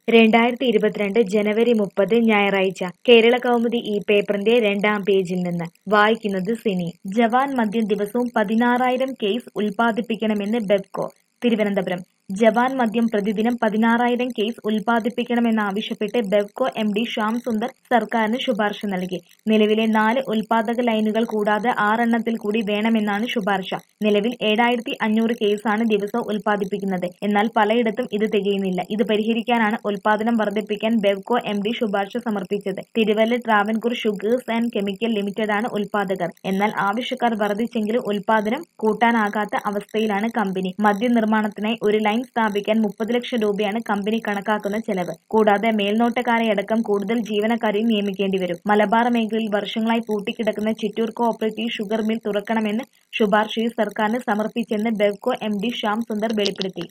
രണ്ടായിരത്തി ഇരുപത്തിരണ്ട് ജനുവരി മുപ്പത് ഞായറാഴ്ച കേരള കൗമുദി ഈ പേപ്പറിന്റെ രണ്ടാം പേജിൽ നിന്ന് വായിക്കുന്നത് സിനി ജവാൻ മദ്യം ദിവസവും പതിനാറായിരം കേസ് ഉൽപ്പാദിപ്പിക്കണമെന്ന് ബെബ്കോ തിരുവനന്തപുരം ജവാൻ മദ്യം പ്രതിദിനം പതിനാറായിരം കേസ് ഉൽപ്പാദിപ്പിക്കണമെന്നാവശ്യപ്പെട്ട് ബെവ്കോ എം ഡി ശ്യാം സുന്ദർ സർക്കാരിന് ശുപാർശ നൽകി നിലവിലെ നാല് ഉൽപ്പാദക ലൈനുകൾ കൂടാതെ ആറെണ്ണത്തിൽ കൂടി വേണമെന്നാണ് ശുപാർശ നിലവിൽ ഏഴായിരത്തി അഞ്ഞൂറ് കേസാണ് ദിവസവും ഉൽപ്പാദിപ്പിക്കുന്നത് എന്നാൽ പലയിടത്തും ഇത് തികയുന്നില്ല ഇത് പരിഹരിക്കാനാണ് ഉൽപ്പാദനം വർദ്ധിപ്പിക്കാൻ ബെവ്കോ എം ഡി ശുപാർശ സമർപ്പിച്ചത് Thiruvalla Travancore sugars and chemical ലിമിറ്റഡാണ് ഉൽപ്പാദകർ എന്നാൽ ആവശ്യക്കാർ വർദ്ധിച്ചെങ്കിലും ഉൽപ്പാദനം കൂട്ടാനാകാത്ത അവസ്ഥയിലാണ് കമ്പനി മദ്യനിർമ്മാണത്തിനായി ഒരു ലൈൻ സ്ഥാപിക്കാൻ മുപ്പത് ലക്ഷം രൂപയാണ് കമ്പനി കണക്കാക്കുന്ന ചെലവ് കൂടാതെ മേൽനോട്ടക്കാരെയടക്കം കൂടുതൽ ജീവനക്കാരെയും നിയമിക്കേണ്ടി വരും മലബാർ മേഖലയിൽ വർഷങ്ങളായി പൂട്ടിക്കിടക്കുന്ന ചിറ്റൂർ കോഓപ്പറേറ്റീവ് ഷുഗർ മിൽ തുറക്കണമെന്ന് ശുപാർശയിൽ സർക്കാരിന് സമർപ്പിച്ചെന്ന് ബെവ്കോ എം ഡി ശ്യാം സുന്ദർ വെളിപ്പെടുത്തി